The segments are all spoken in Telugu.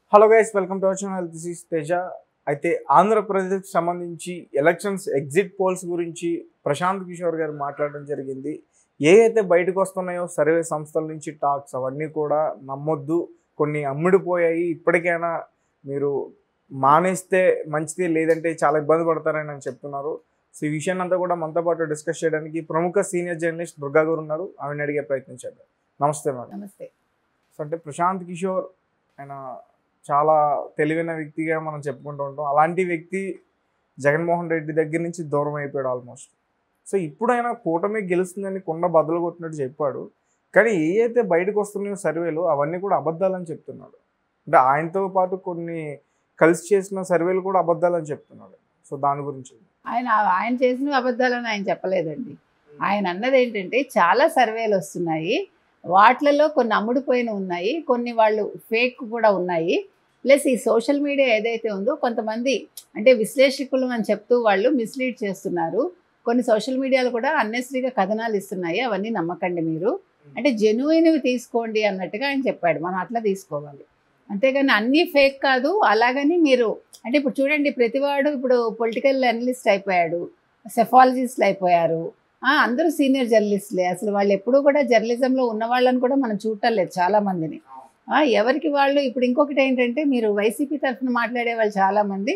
Hello guys welcome to our channel this is Teja అయితే ఆంధ్రప్రదేశ్కి సంబంధించి ఎలక్షన్స్ ఎగ్జిట్ పోల్స్ గురించి ప్రశాంత్ కిషోర్ గారు మాట్లాడడం జరిగింది ఏ అయితే బయటకు వస్తున్నాయో సర్వే సంస్థల నుంచి టాక్స్ అవన్నీ కూడా నమ్మొద్దు కొన్ని అమ్ముడిపోయాయి ఇప్పటికైనా మీరు మానేస్తే మంచిది లేదంటే చాలా ఇబ్బంది పడతారని అని చెప్తున్నారు సో ఈ విషయాన్ని అంతా కూడా మనతో పాటు డిస్కస్ చేయడానికి ప్రముఖ సీనియర్ జర్నలిస్ట్ దుర్గా గారు ఉన్నారు ఆమెను అడిగే ప్రయత్నం చేద్దాం నమస్తే మేడం నమస్తే సో అంటే ప్రశాంత్ కిషోర్ ఆయన చాలా తెలివైన వ్యక్తిగా మనం చెప్పుకుంటూ ఉంటాం అలాంటి వ్యక్తి జగన్మోహన్ రెడ్డి దగ్గర నుంచి దూరం అయిపోయాడు ఆల్మోస్ట్ సో ఇప్పుడు ఆయన కూటమి గెలుస్తుందని కొండ బద్దలు కొట్టినట్టు చెప్పాడు కానీ ఏ అయితే బయటకు వస్తున్నాయో సర్వేలు అవన్నీ కూడా అబద్ధాలని చెప్తున్నాడు అంటే ఆయనతో పాటు కొన్ని కలిసి చేసిన సర్వేలు కూడా అబద్ధాలని చెప్తున్నాడు సో దాని గురించి ఆయన ఆయన చేసిన అబద్ధాలని ఆయన చెప్పలేదండి ఆయన అన్నది ఏంటంటే చాలా సర్వేలు వస్తున్నాయి వాటిలలో కొన్ని అమ్ముడుపోయిన ఉన్నాయి కొన్ని వాళ్ళు ఫేక్ కూడా ఉన్నాయి ప్లస్ ఈ సోషల్ మీడియా ఏదైతే ఉందో కొంతమంది అంటే విశ్లేషకులు అని చెప్తూ వాళ్ళు మిస్లీడ్ చేస్తున్నారు కొన్ని సోషల్ మీడియాలు కూడా అన్నెసరీగా కథనాలు ఇస్తున్నాయి అవన్నీ నమ్మకండి మీరు అంటే జెన్యున్వి తీసుకోండి అన్నట్టుగా ఆయన చెప్పాడు మనం అట్లా తీసుకోవాలి అంతేగాని అన్నీ ఫేక్ కాదు అలాగని మీరు అంటే ఇప్పుడు చూడండి ప్రతివాడు ఇప్పుడు పొలిటికల్ అనలిస్ట్ అయిపోయాడు సెఫాలజిస్ట్లు అయిపోయారు ఆ, అందరూ సీనియర్ జర్నలిస్టులే అసలు వాళ్ళు ఎప్పుడూ కూడా జర్నలిజంలో ఉన్న వాళ్ళని కూడా మనం చూడటం లేదు చాలా మందిని ఆ, ఎవరికి వాళ్ళు ఇప్పుడు ఇంకొకటి ఏంటంటే మీరు వైసీపీ తరఫున మాట్లాడే వాళ్ళు చాలామంది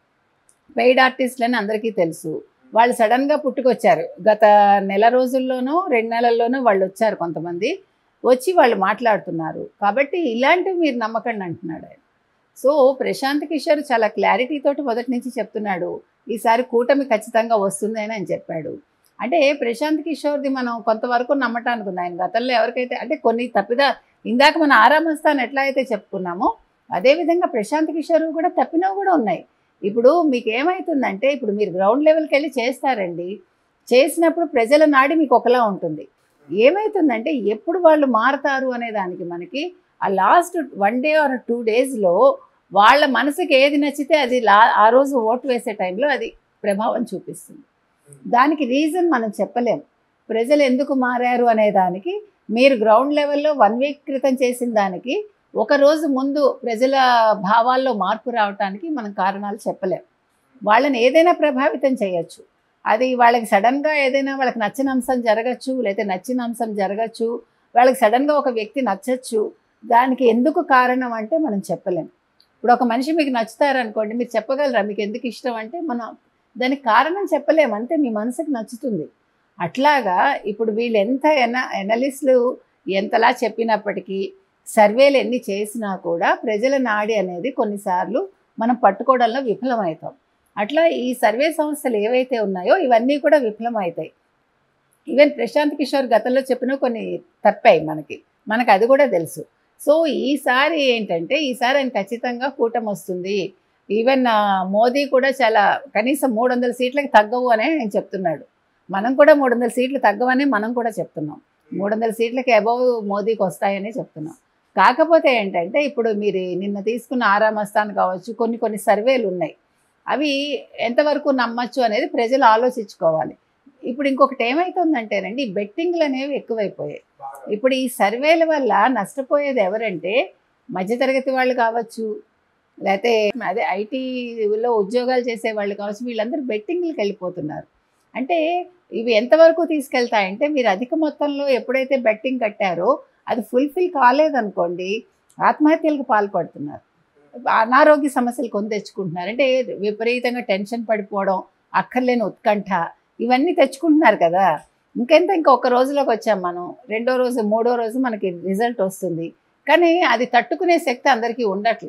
పెయిడ్ ఆర్టిస్టులని అందరికీ తెలుసు వాళ్ళు సడన్గా పుట్టుకొచ్చారు గత నెల రోజుల్లోనూ రెండు నెలల్లోనూ వాళ్ళు వచ్చారు కొంతమంది వచ్చి వాళ్ళు మాట్లాడుతున్నారు కాబట్టి ఇలాంటివి మీరు నమ్మకండి అంటున్నాడు ఆయన సో ప్రశాంత్ కిషోర్ చాలా క్లారిటీ తోటి మొదటి నుంచి చెప్తున్నాడు ఈసారి కూటమి ఖచ్చితంగా వస్తుంది అని ఆయన చెప్పాడు అంటే ప్రశాంత్ కిషోర్ది మనం కొంతవరకు నమ్మటానికి ఉంది ఆయన గతంలో ఎవరికైతే అంటే కొన్ని తప్పిదా ఇందాక మన ఆరామస్థాన్ ఎట్లా అయితే చెప్పుకున్నామో అదేవిధంగా ప్రశాంత్ కిషోర్ కూడా తప్పినవి కూడా ఉన్నాయి ఇప్పుడు మీకు ఏమవుతుందంటే ఇప్పుడు మీరు గ్రౌండ్ లెవెల్కి వెళ్ళి చేస్తారండి చేసినప్పుడు ప్రజల నాడి మీకు ఒకలా ఉంటుంది ఏమవుతుందంటే ఎప్పుడు వాళ్ళు మారతారు అనే దానికి మనకి ఆ last one day or two డేస్లో వాళ్ళ మనసుకి ఏది నచ్చితే అది లా ఆ రోజు ఓటు వేసే టైంలో అది ప్రభావం చూపిస్తుంది దానికి రీజన్ మనం చెప్పలేం ప్రజలు ఎందుకు మారారు అనే దానికి మీరు గ్రౌండ్ లెవెల్లో వన్ వీక్ క్రితం చేసిన దానికి ఒక రోజు ముందు ప్రజల భావాల్లో మార్పు రావటానికి మనం కారణాలు చెప్పలేం వాళ్ళని ఏదైనా ప్రభావితం చేయొచ్చు అది వాళ్ళకి సడన్గా ఏదైనా వాళ్ళకి నచ్చిన అంశం జరగచ్చు లేకపోతే నచ్చిన అంశం జరగచ్చు వాళ్ళకి సడన్గా ఒక వ్యక్తి నచ్చచ్చు దానికి ఎందుకు కారణం అంటే మనం చెప్పలేం ఇప్పుడు ఒక మనిషి మీకు నచ్చుతారనుకోండి మీరు చెప్పగలరా మీకు ఎందుకు ఇష్టం అంటే మనం దానికి కారణం చెప్పలేం అంతే మీ మనసుకు నచ్చుతుంది అట్లాగా ఇప్పుడు వీళ్ళు ఎంత ఎన ఎనలిస్టులు ఎంతలా చెప్పినప్పటికీ సర్వేలు ఎన్ని చేసినా కూడా ప్రజల నాడి అనేది కొన్నిసార్లు మనం పట్టుకోవడంలో విఫలమవుతాం అట్లా ఈ సర్వే సంస్థలు ఏవైతే ఉన్నాయో ఇవన్నీ కూడా విఫలమవుతాయి ఈవెన్ ప్రశాంత్ కిషోర్ గతంలో చెప్పిన కొన్ని తప్పాయి మనకి మనకు అది కూడా తెలుసు సో ఈసారి ఏంటంటే ఈసారి ఆయన ఖచ్చితంగా కూటమి వస్తుంది ఈవెన్ ఆ, మోదీ కూడా చాలా కనీసం మూడు వందల సీట్లకి తగ్గవు అనే ఆయన చెప్తున్నాడు మనం కూడా మూడు వందల సీట్లు తగ్గవని మనం కూడా చెప్తున్నాం మూడు వందల సీట్లకి అబౌవ్ మోదీకి వస్తాయని చెప్తున్నాం కాకపోతే ఏంటంటే ఇప్పుడు మీరు నిన్న తీసుకున్న ఆరామస్థాన్ కావచ్చు కొన్ని కొన్ని సర్వేలు ఉన్నాయి అవి ఎంతవరకు నమ్మచ్చు అనేది ప్రజలు ఆలోచించుకోవాలి ఇప్పుడు ఇంకొకటి ఏమవుతుందంటేనండి ఈ బెట్టింగ్లు అనేవి ఎక్కువైపోయాయి ఇప్పుడు ఈ సర్వేల వల్ల నష్టపోయేది ఎవరంటే మధ్యతరగతి వాళ్ళు కావచ్చు లేకపోతే అదే ఐటీలో ఉద్యోగాలు చేసే వాళ్ళు కావచ్చు వీళ్ళందరూ బెట్టింగ్లకు వెళ్ళిపోతున్నారు అంటే ఇవి ఎంతవరకు తీసుకెళ్తాయంటే మీరు అధిక మొత్తంలో ఎప్పుడైతే బెట్టింగ్ కట్టారో అది ఫుల్ఫిల్ కాలేదనుకోండి ఆత్మహత్యలకు పాల్పడుతున్నారు అనారోగ్య సమస్యలు కొని తెచ్చుకుంటున్నారు అంటే విపరీతంగా టెన్షన్ పడిపోవడం అక్కర్లేని ఉత్కంఠ ఇవన్నీ తెచ్చుకుంటున్నారు కదా ఇంకెంత ఇంకా ఒక రోజులోకి వచ్చాం మనం రెండో రోజు మూడో రోజు మనకి రిజల్ట్ వస్తుంది కానీ అది తట్టుకునే శక్తి అందరికీ ఉండట్ల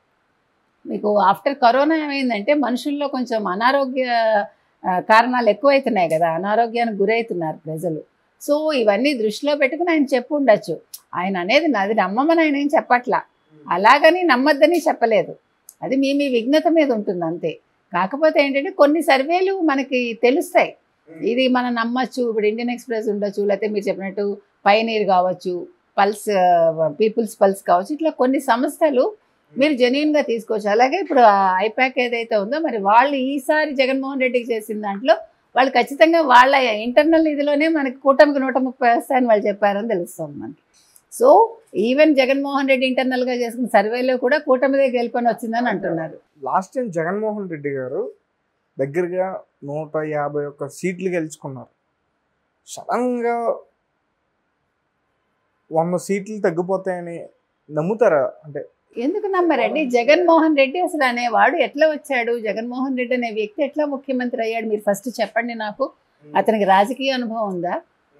మీకు ఆఫ్టర్ కరోనా ఏమైందంటే మనుషుల్లో కొంచెం అనారోగ్య ఆ, కారణాలు ఎక్కువైతున్నాయి కదా అనారోగ్యానికి గురవుతున్నారు ప్రజలు సో ఇవన్నీ దృష్టిలో పెట్టుకుని ఆయన చెప్పు ఉండొచ్చు ఆయన అనేది నాది నమ్మమని ఆయన ఏం చెప్పట్లా అలాగని నమ్మద్దని చెప్పలేదు అది మీ మీ విఘ్నత మీద ఉంటుంది అంతే కాకపోతే ఏంటంటే కొన్ని సర్వేలు మనకి తెలుస్తాయి ఇది మనం నమ్మచ్చు ఇప్పుడు ఇండియన్ ఎక్స్ప్రెస్ ఉండొచ్చు లేకపోతే మీరు చెప్పినట్టు పైనీర్ కావచ్చు పల్స్ పీపుల్స్ పల్స్ కావచ్చు ఇట్లా కొన్ని సంస్థలు మీరు జెన్యున్గా తీసుకోవచ్చు అలాగే ఇప్పుడు ఐపాక్ ఏదైతే ఉందో మరి వాళ్ళు ఈసారి జగన్మోహన్ రెడ్డికి చేసిన దాంట్లో వాళ్ళు ఖచ్చితంగా వాళ్ళ ఇంటర్నల్ ఇదిలోనే మనకి కూటమికి నూట ముప్పై వస్తాయని వాళ్ళు చెప్పారని తెలుస్తుంది మనకి సో ఈవెన్ జగన్మోహన్ రెడ్డి ఇంటర్నల్గా చేసుకున్న సర్వేలో కూడా కూటమిదే గెలుపని వచ్చిందని అంటున్నారు లాస్ట్ టైం జగన్మోహన్ రెడ్డి గారు దగ్గరగా నూట యాభై ఒక్క సీట్లు గెలుచుకున్నారు సడన్గా వంద సీట్లు తగ్గిపోతాయని నమ్ముతారా అంటే ఎందుకు నమ్మరండి జగన్మోహన్ రెడ్డి అసలు అనేవాడు ఎట్లా వచ్చాడు జగన్మోహన్ రెడ్డి అనే వ్యక్తి ఎట్లా ముఖ్యమంత్రి అయ్యాడు మీరు ఫస్ట్ చెప్పండి నాకు అతనికి రాజకీయ అనుభవం ఉందా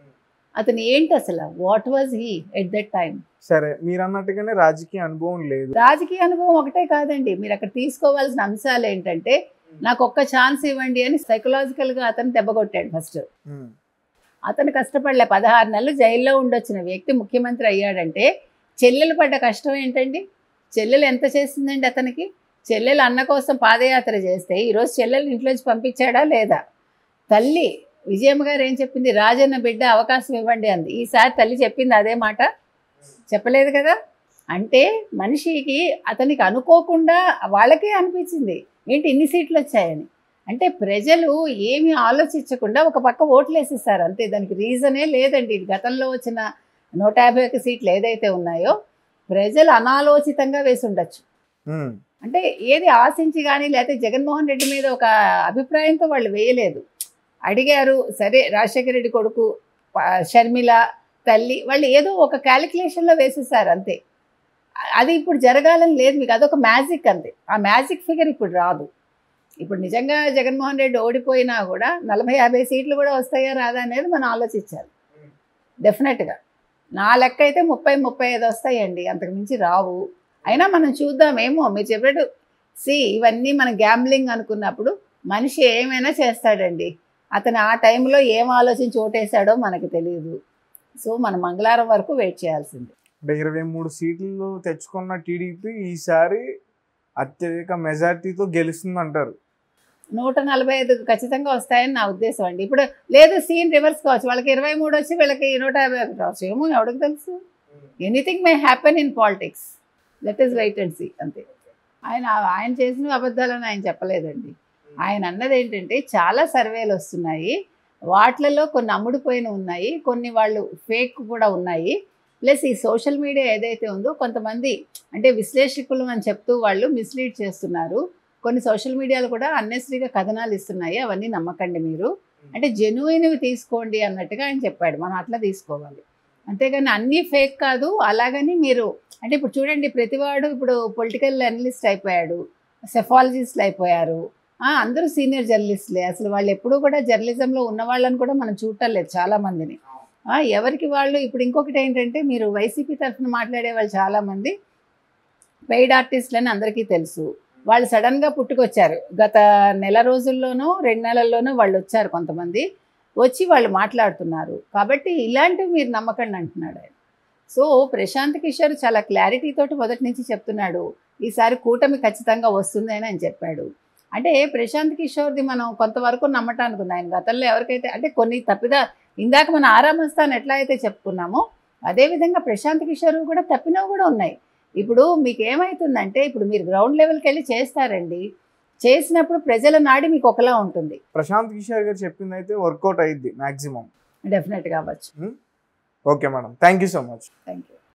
అతను ఏంటి అసలు what was he at that time సరే మీరు అన్నట్టుగానే రాజకీయ అనుభవం లేదు రాజకీయ అనుభవం ఒకటే కాదండి మీరు అక్కడ తీసుకోవాల్సిన అంశాలు ఏంటంటే నాకు ఒక్క ఛాన్స్ ఇవ్వండి అని సైకలాజికల్గా అతను దెబ్బకొట్టాడు ఫస్ట్ ఉమ్. అతను కష్టపడలే పదహారు నెలలు జైల్లో ఉండొచ్చిన వ్యక్తి ముఖ్యమంత్రి అయ్యాడంటే చెల్లెలు పడ్డ కష్టం ఏంటండి చెల్లెలు ఎంత చేసిందండి అతనికి చెల్లెలు అన్న కోసం పాదయాత్ర చేస్తే ఈరోజు చెల్లెలు ఇంట్లోంచి పంపించాడా లేదా తల్లి విజయమ్మ గారు ఏం చెప్పింది రాజన్న బిడ్డ అవకాశం ఇవ్వండి అంది ఈసారి తల్లి చెప్పింది అదే మాట చెప్పలేదు కదా అంటే మనిషికి అతనికి అనుకోకుండా వాళ్ళకే అనిపించింది ఏంటి ఇన్ని సీట్లు వచ్చాయని అంటే ప్రజలు ఏమీ ఆలోచించకుండా ఒక పక్క ఓట్లు వేసేస్తారు అంతే దానికి రీజనే లేదండి గతంలో వచ్చిన నూట యాభై ఒక్క సీట్లు ఏదైతే ఉన్నాయో ప్రజలు అనాలోచితంగా వేసి ఉండొచ్చు ఉమ్. అంటే ఏది ఆశించి కానీ లేకపోతే జగన్మోహన్ రెడ్డి మీద ఒక అభిప్రాయంతో వాళ్ళు వేయలేదు అడిగారు సరే రాజశేఖర రెడ్డి కొడుకు ప- షర్మిల తల్లి వాళ్ళు ఏదో ఒక క్యాలిక్యులేషన్లో వేసేసారు అంతే అది ఇప్పుడు జరగాలని లేదు మీకు అదొక మ్యాజిక్ అంతే ఆ మ్యాజిక్ ఫిగర్ ఇప్పుడు రాదు ఇప్పుడు నిజంగా జగన్మోహన్ రెడ్డి ఓడిపోయినా కూడా నలభై యాభై సీట్లు కూడా వస్తాయా రాదా అనేది మనం ఆలోచించాలి డెఫినెట్గా నా లెక్క అయితే ముప్పై ముప్పై ఐదు వస్తాయండి అంతకు మించి రావు అయినా మనం చూద్దాం ఏమో మీరు చెప్పినట్టు సి ఇవన్నీ మన గ్యాంబ్లింగ్ అనుకున్నప్పుడు మనిషి ఏమైనా చేస్తాడండి అతను ఆ టైంలో ఏం ఆలోచించి ఓటేశాడో మనకు తెలియదు సో మనం మంగళవారం వరకు వెయిట్ చేయాల్సిందే అంటే ఇరవై మూడు సీట్లు తెచ్చుకున్న టీడీపీ ఈసారి అత్యధిక మెజార్టీతో గెలుస్తుంది అంటారు నూట నలభై ఐదు ఖచ్చితంగా వస్తాయని నా ఉద్దేశం అండి ఇప్పుడు లేదు సీన్ రివర్స్ కావచ్చు వాళ్ళకి ఇరవై మూడు వచ్చి వీళ్ళకి నూట యాభై ఒకటి రావచ్చు ఏమో ఎవరికి తెలుసు anything may happen in politics let us wait and see అంతే ఆయన ఆయన చేసిన అబద్ధాలని ఆయన చెప్పలేదండి ఆయన అన్నది ఏంటంటే చాలా సర్వేలు వస్తున్నాయి వాటిలలో కొన్ని అమ్ముడుపోయిన ఉన్నాయి కొన్ని వాళ్ళు ఫేక్ కూడా ఉన్నాయి ప్లస్ ఈ సోషల్ మీడియా ఏదైతే ఉందో కొంతమంది అంటే విశ్లేషకులు అని చెప్తూ వాళ్ళు మిస్లీడ్ చేస్తున్నారు కొన్ని సోషల్ మీడియాలు కూడా అన్నెసరీగా కథనాలు ఇస్తున్నాయి అవన్నీ నమ్మకండి మీరు అంటే జెన్యున్వి తీసుకోండి అన్నట్టుగా ఆయన చెప్పాడు మనం అట్లా తీసుకోవాలి అంతేగాని అన్నీ ఫేక్ కాదు అలాగని మీరు అంటే ఇప్పుడు చూడండి ప్రతివాడు ఇప్పుడు పొలిటికల్ అనలిస్ట్ అయిపోయాడు సెఫాలజిస్ట్లు అయిపోయారు ఆ, అందరూ సీనియర్ జర్నలిస్టులే అసలు వాళ్ళు ఎప్పుడూ కూడా జర్నలిజంలో ఉన్న వాళ్ళని కూడా మనం చూడటం లేదు చాలామందిని ఆ, ఎవరికి వాళ్ళు ఇప్పుడు ఇంకొకటి ఏంటంటే మీరు వైసీపీ తరఫున మాట్లాడే వాళ్ళు చాలామంది పెయిడ్ ఆర్టిస్టులని అందరికీ తెలుసు వాళ్ళు సడన్గా పుట్టుకొచ్చారు గత నెల రోజుల్లోనూ రెండు నెలల్లోనూ వాళ్ళు వచ్చారు కొంతమంది వచ్చి వాళ్ళు మాట్లాడుతున్నారు కాబట్టి ఇలాంటివి మీరు నమ్మకండి అంటున్నాడు ఆయన సో ప్రశాంత్ కిషోర్ చాలా క్లారిటీ తోటి మొదటి నుంచి చెప్తున్నాడు ఈసారి కూటమి ఖచ్చితంగా వస్తుంది అని ఆయన చెప్పాడు అంటే ప్రశాంత్ కిషోర్ది మనం కొంతవరకు నమ్మటానికి ఉంది ఆయన గతంలో ఎవరికైతే అంటే కొన్ని తప్పిద ఇందాక మన ఆరామస్థాన్ ఎట్లా అయితే చెప్పుకున్నామో అదేవిధంగా ప్రశాంత్ కిషోర్ కూడా తప్పినవి కూడా ఉన్నాయి ఇప్పుడు మీకు ఏమవుతుందంటే ఇప్పుడు మీరు గ్రౌండ్ లెవెల్కి వెళ్ళి చేస్తారండి చేసినప్పుడు ప్రజల నాడి మీకు ఒకలా ఉంటుంది ప్రశాంత్ కిషోర్ గారు చెప్పింది అయితే వర్కౌట్ అయ్యిద్ది మాక్సిమం డెఫినెట్గా అవ్వచ్చు okay madam thank you so much thank you